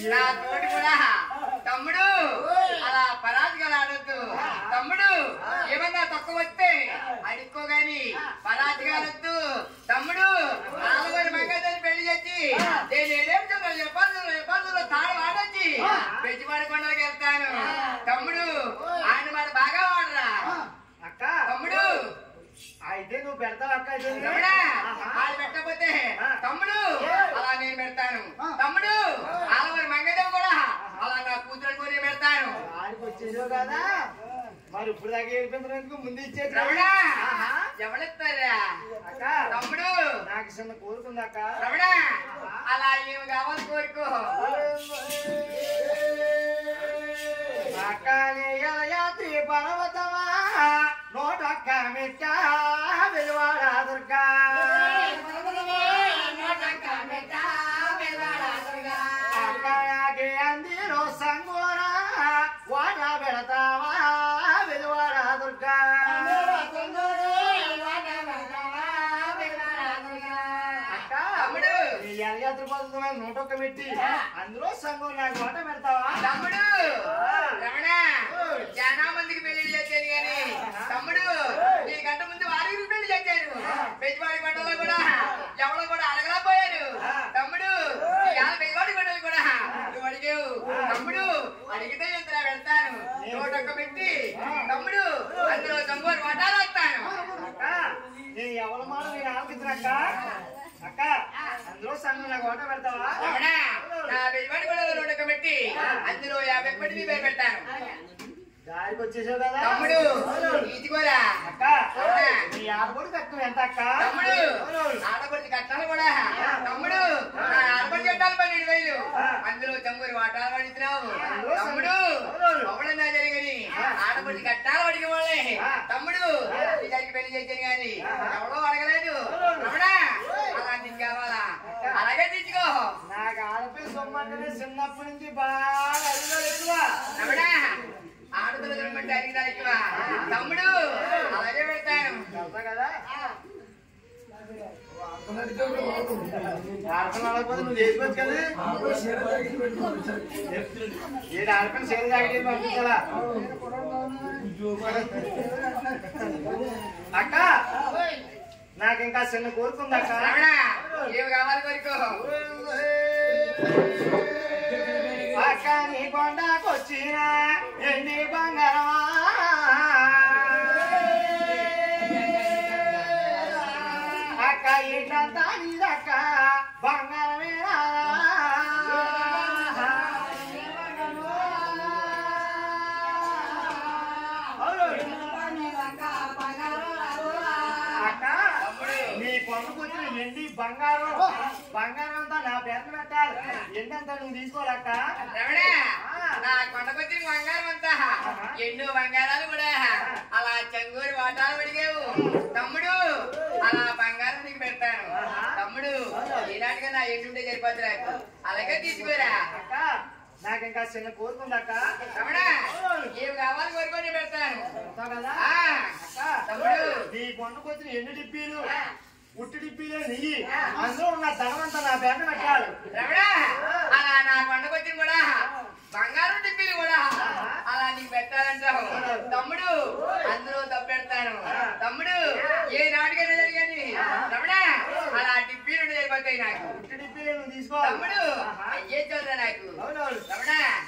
నా తోటి కూడా తమ్ముడు అలా పరాజకాలు ఆడొద్దు తమ్ముడు ఏమన్నా తక్కువ వస్తే అడుక్కోగాని పరాజకాలొద్దు తమ్ముడు నాలుగురు మగదని పెళ్లి చేసి నేను ఏడేడుతున్నా ఇబ్బందులు ఇబ్బందులు తాడు ఆడొచ్చి పెట్టుబడి కొండలకి వెళ్తాను తమ్ముడు ఆయన మాట బాగా వాడరా అక్క తమ్ముడు అయితే నువ్వు పెడతావు అక్క అయితే తమ్ముడా వాళ్ళు పెట్టకపోతే తమ్ముడు అలా నేను పెడతాను తమ్ముడు ఆలవారి మంగదేవ్ కూడా అలా నా కూతురు కొని పెడతాను ఆడికి వచ్చేసావు కదా మరి ఇప్పుడు దాకా ఏడిపించడం ఎందుకు ముందు ఇచ్చేది రమణ ఎవరిస్తారా అక్క తమ్ముడు నాకు చిన్న కోరుకుంది అక్క రమణ అలా ఏమి కావాలి కోరుకో అక్క యాత్రి పర్వతమా నోటక్క మెట్ట వెలువాడ దుర్గా అక్కయాకి అందిలో సంగోరా వాడ పెడతావా వెలువాడ దుర్గా అక్క తమ్ముడు ఈ యాత్రి పర్వతమా నోటొక్క మెట్టి అందులో సంగం నాకు వాట పెడతావా తమ్ముడు రమణ చాలా మందికి పెళ్లి చేశాను గాని తమ్ముడు నీ గంట ముందు వారికి పెళ్లి చేశాను పెద్దవాడి కొండలో కూడా ఎవరు కూడా అడగలేకపోయారు తమ్ముడు ఇవాళ పెద్దవాడి కొండలు కూడా నువ్వు అడిగావు తమ్ముడు అడిగితే ఇంతలా వెళ్తాను నోటొక్క పెట్టి తమ్ముడు అందులో తమ్ముడు వటాలు వస్తాను అక్క నేను ఎవరి మాట నేను ఆలకించనక్క అక్క అందులో సంగం నాకు వాట పెడతావా రమణ నా పెద్దవాడి కొండలో నోటొక్క పెట్టి అందులో యాభై పడి నీ పేరు పెట్టాను దారికి వచ్చేసావు కదా తమ్ముడు ఇదిగోరా అక్క నీ ఆడబడి తక్కువ ఎంత అక్క తమ్ముడు ఆడపడిచి కట్టాలి కూడా తమ్ముడు నా ఆడపడి కట్టాలి పన్నెండు వేలు అందులో తమ్ముడు వాటాలు పడిస్తున్నావు తమ్ముడు ఎవడన్నా జరిగని ఆడపడిచి కట్టాలి అడిగే వాళ్ళే తమ్ముడు ఇద్దరికి పెళ్లి చేశాను గాని ఎవడో అడగలేదు తమ్ముడా అలాంటి కావాలా అలాగే తీసుకో నాకు ఆడపిల్ల సొమ్మంటేనే చిన్నప్పటి నుంచి బాగా అడిగినాడు ఎక్కువ తమ్ముడా ఆడపిల్ల దొరకమంటే అడిగినా ఎక్కువ తమ్ముడు అలాగే పెడతాను వెళ్తా కదా ఆడపిల్ల అడగకపోతే నువ్వు చేసుకోవచ్చు కదా ఏడు ఆడపిల్ల సేవ తాగితే పంపించాలా అక్క నాకు ఇంకా చిన్న కోరుకుంది అక్క రమణ ఏమి కావాలి కోరుకో అక్క నీ కొండకొచ్చిన ఎన్ని బంగారమా అక్క ఏంటంతా నీదక్క బంగారమేనా అక్క నీ కొండకొచ్చిన ఎండి బంగారం బంగారం అంతా నా పేరు పెట్టాలి ఎండంతా నువ్వు తీసుకోవాలక్క రమణ నా కొండకొచ్చిన బంగారం అంతా ఎన్నో బంగారాలు కూడా అలా చంగూరి వాటాలు అడిగావు తమ్ముడు అలా బంగారం నీకు పెడతాను తమ్ముడు ఈనాటిగా నా ఎండుంటే సరిపోద్ది నాకు అలాగే తీసుకోరా అక్క నాకు ఇంకా చిన్న కోరుకుంది అక్క రమణ ఏమి కావాలి కోరుకొని పెడతాను చెప్తావు కదా ఆ, తమ్ముడు నీ కొండకు వచ్చిన ఎన్ని డిప్పీలు ఉట్టి డిప్పీలే నెయ్యి అందులో ఉన్న ధనం అంతా నా పేట పెట్టాలి రమణ అలా నా కొండకొచ్చిన కూడా బంగారం టిప్పీలు కూడా అలా నీకు పెట్టాలంటావు తమ్ముడు అందులో తప్పెడతాను తమ్ముడు ఏ నాటికైనా జరిగాని రమణ అలా టిప్పీలు ఉండి సరిపోతాయి నాకు ఉట్టి డిప్పీలే నువ్వు తీసుకోవాలి తమ్ముడు అయ్యే చదువురా నాకు అవునవును రమణ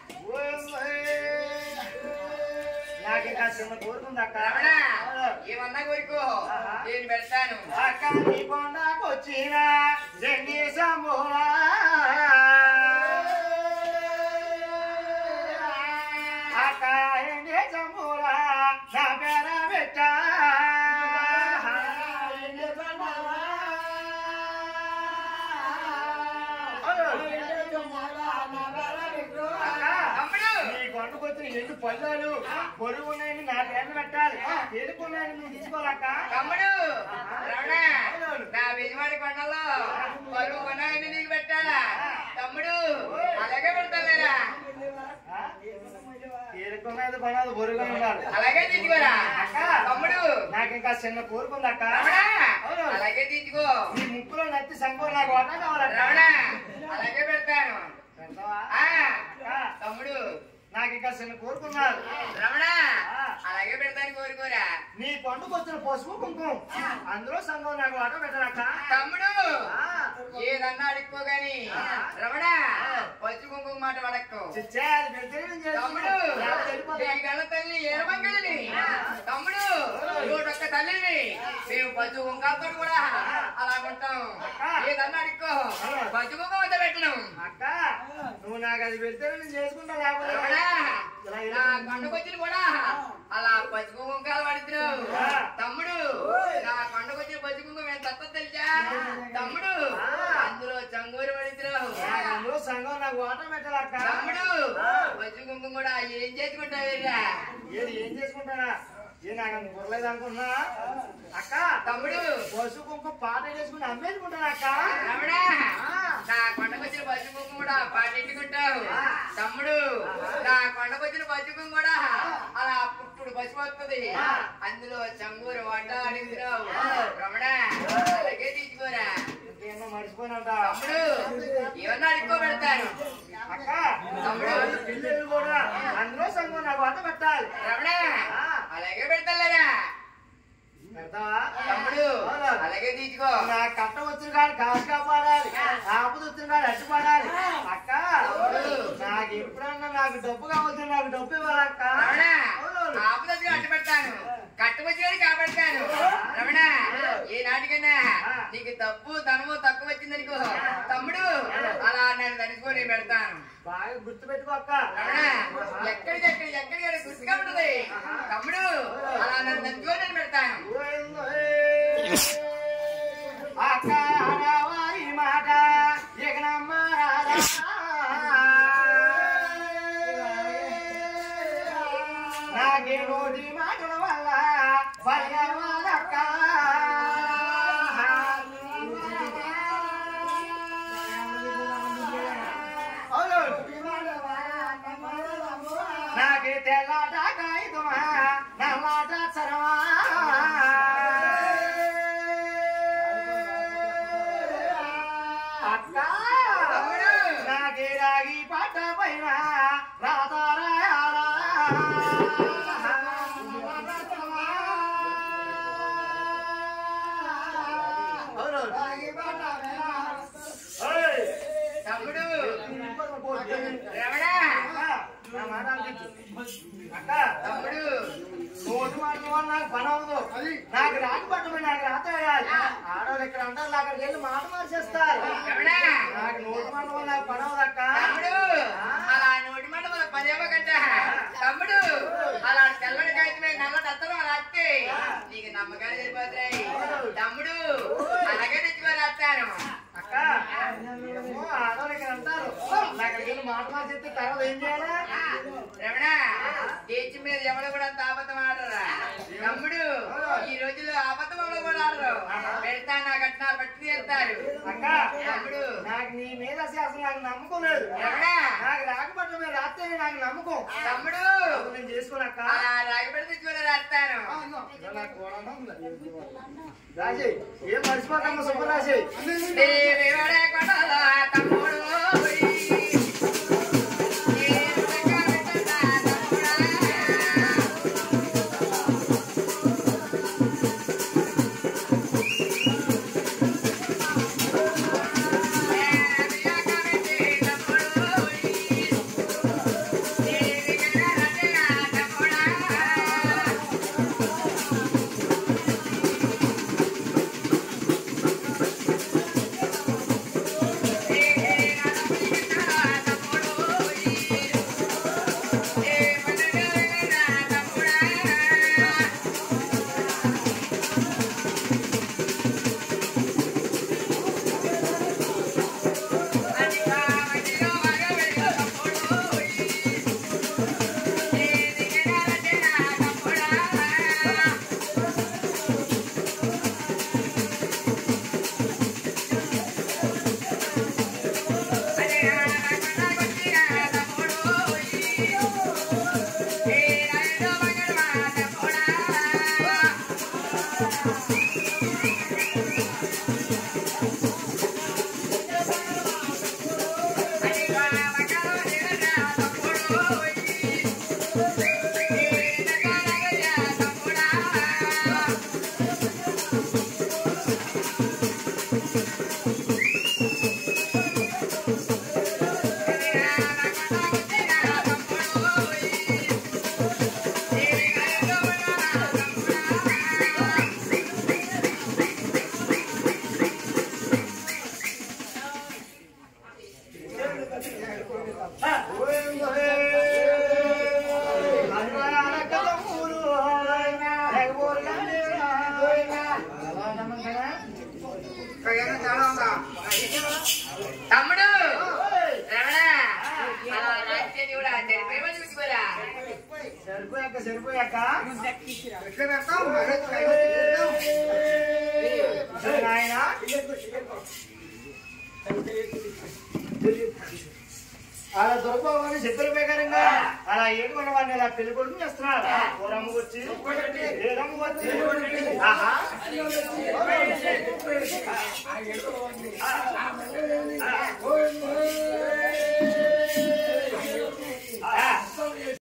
నాకు ఇంకా చిన్న కోరుకుంది అక్క రమణ ఏమన్నా కోరుకో నేను పెడతాను అక్క నీ కొండకు వచ్చిన రెండి సమూలా అక్క ఎండి సమూలా నా పేర పెట్టా తమ్ముడు నీ కొండకు వచ్చిన ఎండు పళ్ళాలు బరువు ఉన్నాయని నా పేరు పెట్టాలి తేలుకున్నాయని నువ్వు తీసుకోవాలక్క తమ్ముడు రమణ నా వెజివాడి కొండలో పరువు కొన్నాయని నీకు పెట్టాలా తమ్ముడు అలాగే పెడతాలేరా తేలుకున్నది పడాలి బరువుగా ఉండాలి అలాగే తీసుకోరా అక్క. తమ్ముడు నాకు ఇంకా చిన్న కోరుకుంది అక్క రమణ అవును. అలాగే తీసుకో నీ ముక్కులో నత్తి సంగం నాకు వాటా కావాలక్క రమణ అలాగే పెడతాను పెడతావా? ఆ చిన్న కోరుకున్నారు రమణ ఆ. అలాగే పెడతాను కోరుకోరా నీ పండుగ వచ్చిన పసుపు కుంకుమ అందులో సంఘం నాకు ఆట పెట్టరాక తమ్ముడు ఆ. ఏదన్నా అడుక్కో గాని ఆ. రమణ పచ్చి కుంకుమ మాట పడక్కో చిచ్చే, అది వెళ్తేనే నేను తమ్ముడు చేస్తున్నాను. లేకపోతే వెళ్ళిపోతా. నీ గల తల్లి ఏరమంగళిని తమ్ముడు నూటొక్క తల్లిని మేము పచ్చి కుంకాలతో కూడా అలాగుంటాం ఏదన్నా అడుక్కో పచ్చి కుంకుమ వద్ద పెట్టను అక్క నువ్వు నాకు అది పెడితేనే నేను చేసుకుంటా లేకపోతే రమణ ఇలా నా ఇలా కొండకొచ్చిన కూడా అలా పచ్చి కుంకాలు పడుతున్నావు ఆ. తమ్ముడు నా కొండకొచ్చిన పచ్చి కుంకుమ ఎంత తత్వ తెలుసా తమ్ముడు అందులో చంగూరి పడుతున్నావు నాకు అందులో సంఘం నాకు ఆట పెట్టాలక్క తమ్ముడు పచ్చి కుంకుమ కూడా ఏం చేసుకుంటావేరా ఏది ఏం చేసుకుంటానా ఏ నాకు అంత బుర్రలేదు అనుకున్నా అక్క తమ్ముడు పసుపు కుంకుమ పాట చేసుకుని అమ్మేసుకుంటాను అక్క రమణ నా కొండకొచ్చిన పచ్చి కుంకుమ కూడా పాటెట్టుకుంటావు తమ్ముడు నా కొండకొచ్చిన పచ్చి కుంకుమ కూడా అలా పుట్టుడు పచ్చి వస్తుంది అందులో చంగూరు వంట అడుగుతున్నావు రమణ అలాగే తీసుకోరా ఇంకేమో మర్చిపోయినట్ట తమ్ముడు ఏమన్నా అడుక్కో పెడతాను అక్క తమ్ముడు పిల్లలు కూడా అందులో సంఘం నాకు ఆట పెట్టాలి రమణ అలాగే పెడతారా పెడతావా తమ్ముడు అలాగే తీసుకో నా కట్ట వచ్చిన కాదు కాసు కాపాడాలి ఆపద వచ్చిన కాదు అట్టు పడాలి అక్క నాకు ఎప్పుడన్నా నాకు డబ్బు కావాలి నాకు డబ్బు ఇవ్వాలి అక్క రమణ ఆపదగా అట్టు పెడతాను కట్టుకొచ్చినది కాపాడతాను రమణ ఏ నాటికైనా నీకు తప్పు ధనము తక్కువ వచ్చిందనుకో తమ్ముడు అలా నేను తనుకొని పెడతాను బాగా గుర్తు పెట్టుకో అక్క రమణ ఎక్కడికెక్కడ ఎక్కడికి గుర్తుగా ఉంటది తమ్ముడు అలా నన్ను తనుకొని నేను పెడతాను అక్క ఆడవారి మాట ఎగనమ్మారారా నాకే నోటి మాటల వల్ల పర్యావరక్క నాకే తెల్లట కాగితమా నల్లట చరమా అక్క తమ్ముడు నాకే రాగి పట్ట పైన రాతారాయాలా తమ్ముడు రమణ నా మాట ఆలకించు. అక్క తమ్ముడు నోటి మాటల వల్ల నాకు పని అవ్వదు నాకు రాగి పట్టమే నాకు రాత వేయాలి ఆడవాళ్ళు ఇక్కడ అంటారు అక్కడికి వెళ్ళి మాట మార్చేస్తారు రమణ నాకు నోటి మాట వల్ల నాకు పని అవ్వదు అక్క తమ్ముడు అలా నోటి మాట వల్ల పదేవ గంట తమ్ముడు అలా తెల్లడి కాగితమే నల్ల దత్తరం రాస్తే నీకు నమ్మకాలు సరిపోతాయి తమ్ముడు అలాగే తెచ్చుకొని రాస్తాను అక్క ఏమో ఆడవాళ్ళు ఇక్కడ అంటారు నాకు అక్కడికి వెళ్ళి మాట మార్చేస్తే తర్వాత ఏం చేయాలి రమణ దేశం మీద ఎవరు కూడా అంత అబద్ధం ఆడరా తమ్ముడు ఈ రోజుల్లో అబద్ధం ఎవరు కూడా ఆడరు పెడతా నా కట్నాలు పట్టి తీరుతారు అక్క తమ్ముడు నాకు నీ మీద అసలు నాకు నమ్మకం లేదు రమణ నాకు రాకపోవడం మీద రాస్తే నాకు నమ్మకం తమ్ముడు అప్పుడు నేను చేసుకోనక్క అలా రాగిపెడి తెచ్చుకొని రాస్తాను రాజే ఏం మర్చిపోకమ్మ శుభరాశి దేవివడే కొడల తమ్ముడు తమ్ముడు సరిపోయాక ఎట్లా పెడతాం భగత్ కైవసం చేద్దాం. సరే నాయనా అలా దొరకని చెప్పిన ప్రకారంగా అలా ఏడుకున్న వాడిని అలా పెళ్లి కొడుకు చేస్తున్నారు ఓ రమ్ము వచ్చి ఏ రమ్ము వచ్చి ఆహా